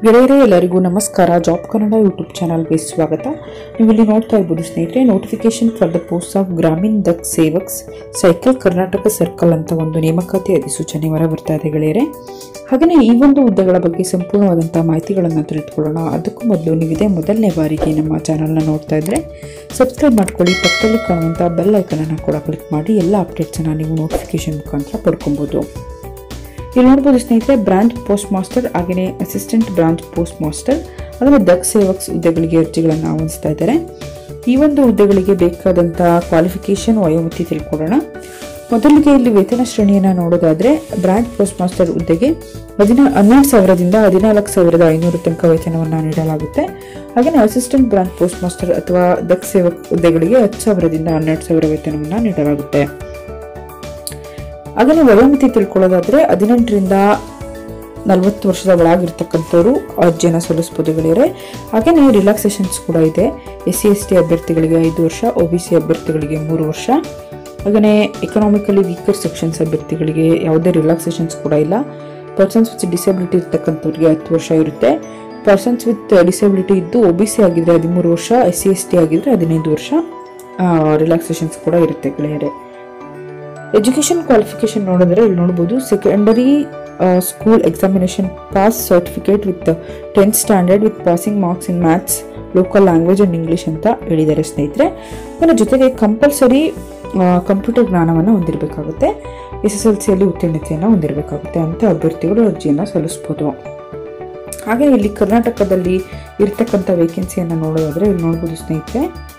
ಗೆಳೆಯರೇ ಎಲ್ಲರಿಗೂ ನಮಸ್ಕಾರ ಜಾಬ್ ಕನ್ನಡ ಯೂಟ್ಯೂಬ್ ಚಾನಲ್ಗೆ ಸ್ವಾಗತ ನೀವು ಇಲ್ಲಿ ನೋಡ್ತಾ ಇರ್ಬೋದು ಸ್ನೇಹಿತರೆ notification for the post of Gramin Dak Sevaks cycle Karnataka circle ಅಂತ ಒಂದು ನೇಮಕಾತಿ ಅಧಿಸೂಚನೆ ಹೊರ ಬರ್ತಾ ಇದೆ ಗೆಳೆಯರೆ ಹಾಗೆಯೇ ಈ ಒಂದು ಹುದ್ದೆಗಳ ಬಗ್ಗೆ ಸಂಪೂರ್ಣವಾದಂಥ ಮಾಹಿತಿಗಳನ್ನು ತಿಳಿದುಕೊಳ್ಳೋಣ ಅದಕ್ಕೂ ಮೊದಲು ನೀವು ಇದೇ ಮೊದಲನೇ ಬಾರಿಗೆ ನಮ್ಮ ಚಾನಲ್ನ ನೋಡ್ತಾ ಇದ್ದರೆ ಸಬ್ಸ್ಕ್ರೈಬ್ ಮಾಡ್ಕೊಳ್ಳಿ ಪಕ್ಕದಲ್ಲಿ ಕಾಣುವಂಥ ಬೆಲ್ ಐಕನನ್ನು ಕೂಡ ಕ್ಲಿಕ್ ಮಾಡಿ ಎಲ್ಲ ಅಪ್ಡೇಟ್ಸನ್ನು ನೀವು ನೋಟಿಫಿಕೇಶನ್ ಮುಖಾಂತರ ಪಡ್ಕೊಬೋದು ಇಲ್ಲಿ ನೋಡ್ಬೋದು ಸ್ನೇಹಿತರೆ ಬ್ರಾಂಚ್ ಪೋಸ್ಟ್ ಮಾಸ್ಟರ್ ಹಾಗೆಯೇ ಅಸಿಸ್ಟೆಂಟ್ ಬ್ರಾಂಚ್ ಪೋಸ್ಟ್ ಮಾಸ್ಟರ್ ಅದನ್ನು ದಕ್ ಸೇವಕ್ಸ್ ಹುದ್ದೆಗಳಿಗೆ ಅರ್ಜಿಗಳನ್ನು ಆಹ್ವಾನಿಸ್ತಾ ಇದ್ದಾರೆ ಈ ಒಂದು ಹುದ್ದೆಗಳಿಗೆ ಬೇಕಾದಂಥ ಕ್ವಾಲಿಫಿಕೇಶನ್ ವಯೋಮಿತಿ ತಿಳ್ಕೊಳ್ಳೋಣ ಮೊದಲಿಗೆ ಇಲ್ಲಿ ವೇತನ ಶ್ರೇಣಿಯನ್ನು ನೋಡೋದಾದ್ರೆ ಬ್ರಾಂಚ್ ಪೋಸ್ಟ್ ಮಾಸ್ಟರ್ ಹುದ್ದೆಗೆ ಹದಿನಾ ಹನ್ನೆರಡು ಸಾವಿರದಿಂದ ಹದಿನಾಲ್ಕು ಸಾವಿರದ ಐನೂರು ತನಕ ವೇತನವನ್ನು ನೀಡಲಾಗುತ್ತೆ ಹಾಗೆಯೇ ಅಸಿಸ್ಟೆಂಟ್ ಬ್ರಾಂಚ್ ಪೋಸ್ಟ್ ಮಾಸ್ಟರ್ ಅಥವಾ ದಕ್ ಸೇವಕ್ ಹುದ್ದೆಗಳಿಗೆ ಹತ್ತು ಸಾವಿರದಿಂದ ಹನ್ನೆರಡು ಸಾವಿರ ವೇತನವನ್ನು ನೀಡಲಾಗುತ್ತೆ ಅದನ್ನು ವಯೋಮಿತಿ ತಿಳ್ಕೊಳ್ಳೋದಾದ್ರೆ ಹದಿನೆಂಟರಿಂದ ನಲವತ್ತು ವರ್ಷದ ಒಳಗಿರ್ತಕ್ಕಂಥವ್ರು ಅರ್ಜಿಯನ್ನು ಸಲ್ಲಿಸ್ಬೋದು ಗೆಳೆಯರೆ ಹಾಗೆಯೇ ರಿಲ್ಯಾಕ್ಸೇಷನ್ಸ್ ಕೂಡ ಇದೆ ಎಸ್ ಸಿ ಎಸ್ ಟಿ ಅಭ್ಯರ್ಥಿಗಳಿಗೆ ಐದು ವರ್ಷ ಒ ಬಿ ಸಿ ಅಭ್ಯರ್ಥಿಗಳಿಗೆ ಮೂರು ವರ್ಷ ಹಾಗೆಯೇ ಎಕನಾಮಿಕಲಿ ವೀಕರ್ ಸೆಕ್ಷನ್ಸ್ ಅಭ್ಯರ್ಥಿಗಳಿಗೆ ಯಾವುದೇ ರಿಲ್ಯಾಕ್ಸೇಷನ್ಸ್ ಕೂಡ ಇಲ್ಲ ಪರ್ಸನ್ಸ್ ವಿತ್ ಡಿಸಬಿಲಿಟಿ ಇರ್ತಕ್ಕಂಥವ್ರಿಗೆ ಹತ್ತು ವರ್ಷ ಇರುತ್ತೆ ಪರ್ಸನ್ಸ್ ವಿತ್ ಡಿಸಬಿಲಿಟಿ ಇದ್ದು ಒ ಬಿ ಸಿ ಆಗಿದ್ರೆ ಹದಿಮೂರು ವರ್ಷ ಎಸ್ ಸಿ ಎಸ್ ಟಿ ಆಗಿದ್ರೆ ಹದಿನೈದು ವರ್ಷ ರಿಲ್ಯಾಕ್ಸೇಷನ್ಸ್ ಕೂಡ ಇರುತ್ತೆ ಗೆಳೆಯರೆ ಎಜುಕೇಷನ್ ಕ್ವಾಲಿಫಿಕೇಶನ್ ನೋಡಿದ್ರೆ ಇಲ್ಲಿ ನೋಡ್ಬೋದು secondary school examination pass certificate with tenth standard with passing marks in maths local language and English ಅಂತ ಹೇಳಿದ್ದಾರೆ ಸ್ನೇಹಿತರೆ ಅದರ ಜೊತೆಗೆ ಕಂಪಲ್ಸರಿ ಕಂಪ್ಯೂಟರ್ ಜ್ಞಾನವನ್ನು ಹೊಂದಿರಬೇಕಾಗುತ್ತೆ ಎಸ್ ಎಸ್ ಎಲ್ ಸಿಯಲ್ಲಿ ಉತ್ತೀರ್ಣತೆಯನ್ನು ಹೊಂದಿರಬೇಕಾಗುತ್ತೆ ಅಂತ ಅಭ್ಯರ್ಥಿಗಳು ಅರ್ಜಿಯನ್ನು ಸಲ್ಲಿಸ್ಬೋದು ಹಾಗೆ ಇಲ್ಲಿ ಕರ್ನಾಟಕದಲ್ಲಿ ಇರ್ತಕ್ಕಂಥ ವೇಕೆನ್ಸಿಯನ್ನು ನೋಡೋದಾದ್ರೆ ಇಲ್ಲಿ ನೋಡ್ಬೋದು ಸ್ನೇಹಿತರೆ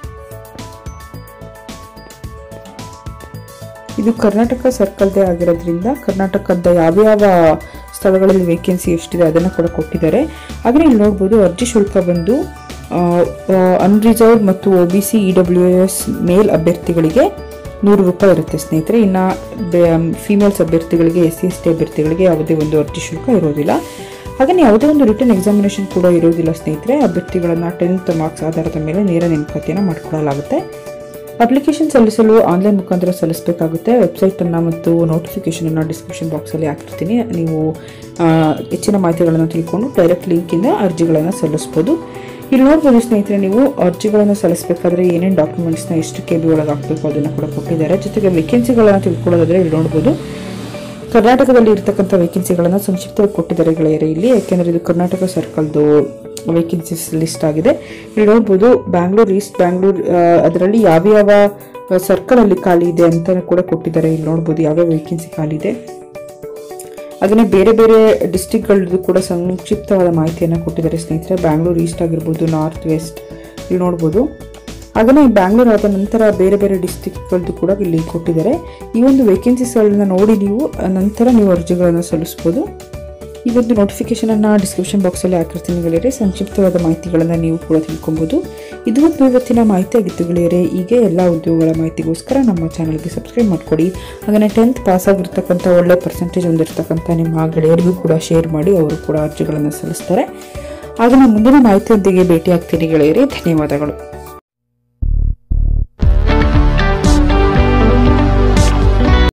ಇದು ಕರ್ನಾಟಕ ಸರ್ಕಲ್ದೇ ಆಗಿರೋದ್ರಿಂದ ಕರ್ನಾಟಕದ ಯಾವ್ಯಾವ ಸ್ಥಳಗಳಲ್ಲಿ ವೇಕೆನ್ಸಿ ಎಷ್ಟಿದೆ ಅದನ್ನು ಕೂಡ ಕೊಟ್ಟಿದ್ದಾರೆ ಹಾಗೆ ಇಲ್ಲಿ ನೋಡ್ಬೋದು ಅರ್ಜಿ ಶುಲ್ಕ ಬಂದು ಅನ್ರಿಸರ್ವ್ಡ್ ಮತ್ತು O B C E W S male ಅಭ್ಯರ್ಥಿಗಳಿಗೆ ನೂರು ರೂಪಾಯಿ ಇರುತ್ತೆ ಸ್ನೇಹಿತರೆ ಇನ್ನು ಫಿಮೇಲ್ಸ್ ಅಭ್ಯರ್ಥಿಗಳಿಗೆ ಎಸ್ ಸಿ ಎಸ್ ಟಿ ಅಭ್ಯರ್ಥಿಗಳಿಗೆ ಯಾವುದೇ ಒಂದು ಅರ್ಜಿ ಶುಲ್ಕ ಇರೋದಿಲ್ಲ ಹಾಗೆಯೇ ಯಾವುದೇ ಒಂದು ರಿಟರ್ನ್ ಎಕ್ಸಾಮಿನೇಷನ್ ಕೂಡ ಇರೋದಿಲ್ಲ ಸ್ನೇಹಿತರೆ ಅಭ್ಯರ್ಥಿಗಳನ್ನು ಟೆಂತ್ ಮಾರ್ಕ್ಸ್ ಆಧಾರದ ಮೇಲೆ ನೇರ ನೇಮಕಾತಿಯನ್ನು ಮಾಡಿಕೊಳ್ಳಲಾಗುತ್ತೆ ಅಪ್ಲಿಕೇಶನ್ ಸಲ್ಲಿಸಲು ಆನ್ಲೈನ್ ಮುಖಾಂತರ ಸಲ್ಲಿಸಬೇಕಾಗುತ್ತೆ ವೆಬ್ಸೈಟನ್ನು ಮತ್ತು ನೋಟಿಫಿಕೇಷನನ್ನು ಡಿಸ್ಕ್ರಿಪ್ಷನ್ ಬಾಕ್ಸಲ್ಲಿ ಹಾಕಿರ್ತೀನಿ ನೀವು ಆ, ಹೆಚ್ಚಿನ ಮಾಹಿತಿಗಳನ್ನು ತಿಳ್ಕೊಂಡು ಡೈರೆಕ್ಟ್ ಲಿಂಕಿಂದ ಅರ್ಜಿಗಳನ್ನು ಸಲ್ಲಿಸ್ಬೋದು ಇಲ್ಲಿ ನೋಡ್ಬೋದು ಸ್ನೇಹಿತರೆ ನೀವು ಅರ್ಜಿಗಳನ್ನು ಸಲ್ಲಿಸಬೇಕಾದ್ರೆ ಏನೇನು ಡಾಕ್ಯುಮೆಂಟ್ಸ್ನ ಎಷ್ಟು ಕೆ ಬಿ ಒಳಗೆ ಹಾಕಬೇಕು ಅದನ್ನು ಕೂಡ ಕೊಟ್ಟಿದ್ದಾರೆ ಜೊತೆಗೆ ವೇಕೆನ್ಸಿಗಳನ್ನು ತಿಳ್ಕೊಳ್ಳೋದಾದ್ರೆ ಇಲ್ಲಿ ನೋಡ್ಬೋದು ಕರ್ನಾಟಕದಲ್ಲಿ ಇರ್ತಕ್ಕಂಥ ವೇಕೆನ್ಸಿಗಳನ್ನು ಸಂಕ್ಷಿಪ್ತವಾಗಿ ಕೊಟ್ಟಿದ್ದಾರೆ ಗೆಳೆಯರೆ ಇಲ್ಲಿ ಯಾಕೆಂದರೆ ಇದು ಕರ್ನಾಟಕ ಸರ್ಕಲ್ದು ವೇಕೆನ್ಸೀಸ್ ಲಿಸ್ಟ್ ಆಗಿದೆ ಇಲ್ಲಿ ನೋಡ್ಬೋದು ಬ್ಯಾಂಗ್ಳೂರ್ ಈಸ್ಟ್ ಬ್ಯಾಂಗ್ಳೂರ್ ಅದರಲ್ಲಿ ಯಾವ್ಯಾವ ಸರ್ಕಲ್ ಅಲ್ಲಿ ಖಾಲಿ ಇದೆ ಅಂತ ಕೂಡ ಕೊಟ್ಟಿದ್ದಾರೆ ಇಲ್ಲಿ ನೋಡ್ಬೋದು ಯಾವ್ಯಾವ ವೇಕೆನ್ಸಿ ಖಾಲಿ ಇದೆ ಹಾಗೆಯೇ ಬೇರೆ ಬೇರೆ ಡಿಸ್ಟಿಕ್ಗಳದ್ದು ಕೂಡ ಸಂಕ್ಷಿಪ್ತವಾದ ಮಾಹಿತಿಯನ್ನು ಕೊಟ್ಟಿದ್ದಾರೆ ಸ್ನೇಹಿತರೆ ಬ್ಯಾಂಗ್ಳೂರ್ ಈಸ್ಟ್ ಆಗಿರ್ಬೋದು ನಾರ್ತ್ ವೆಸ್ಟ್ ಇಲ್ಲಿ ನೋಡ್ಬೋದು ಹಾಗೆಯೇ ಬ್ಯಾಂಗ್ಳೂರ್ ಆದ ನಂತರ ಬೇರೆ ಬೇರೆ ಡಿಸ್ಟಿಕ್ಗಳದ್ದು ಕೂಡ ಇಲ್ಲಿ ಕೊಟ್ಟಿದ್ದಾರೆ ಈ ಒಂದು ವೇಕೆನ್ಸೀಸ್ಗಳನ್ನ ನೋಡಿ ನೀವು ಆ ನಂತರ ನೀವು ಅರ್ಜಿಗಳನ್ನು ಸಲ್ಲಿಸ್ಬೋದು ಈ ಒಂದು ನೋಟಿಫಿಕೇಶನನ್ನು ಡಿಸ್ಕ್ರಿಪ್ಷನ್ ಬಾಕ್ಸಲ್ಲಿ ಹಾಕಿರ್ತೀನಿ ಗೆಳೆಯರೆ ಸಂಕ್ಷಿಪ್ತವಾದ ಮಾಹಿತಿಗಳನ್ನು ನೀವು ಕೂಡ ತಿಳ್ಕೊಬೋದು ಇದು ಒಂದು ಇವತ್ತಿನ ಮಾಹಿತಿ ಆಗಿತ್ತು ಗೆಳೆಯರೆ ಹೀಗೆ ಎಲ್ಲ ಉದ್ಯೋಗಗಳ ಮಾಹಿತಿಗೋಸ್ಕರ ನಮ್ಮ ಚಾನಲ್ಗೆ ಸಬ್ಸ್ಕ್ರೈಬ್ ಮಾಡಿಕೊಡಿ ಹಾಗೆಯೇ ಟೆಂತ್ ಪಾಸ್ ಆಗಿರ್ತಕ್ಕಂಥ ಒಳ್ಳೆ ಪರ್ಸೆಂಟೇಜ್ ಹೊಂದಿರತಕ್ಕಂಥ ನಿಮ್ಮ ಗೆಳೆಯರಿಗೂ ಕೂಡ ಶೇರ್ ಮಾಡಿ ಅವರು ಕೂಡ ಅರ್ಜಿಗಳನ್ನು ಸಲ್ಲಿಸ್ತಾರೆ ಹಾಗೆ ನಾನು ಮುಂದಿನ ಮಾಹಿತಿಯೊಂದಿಗೆ ಭೇಟಿ ಆಗ್ತೀನಿ ಗೆಳೆಯರೆ ಧನ್ಯವಾದಗಳು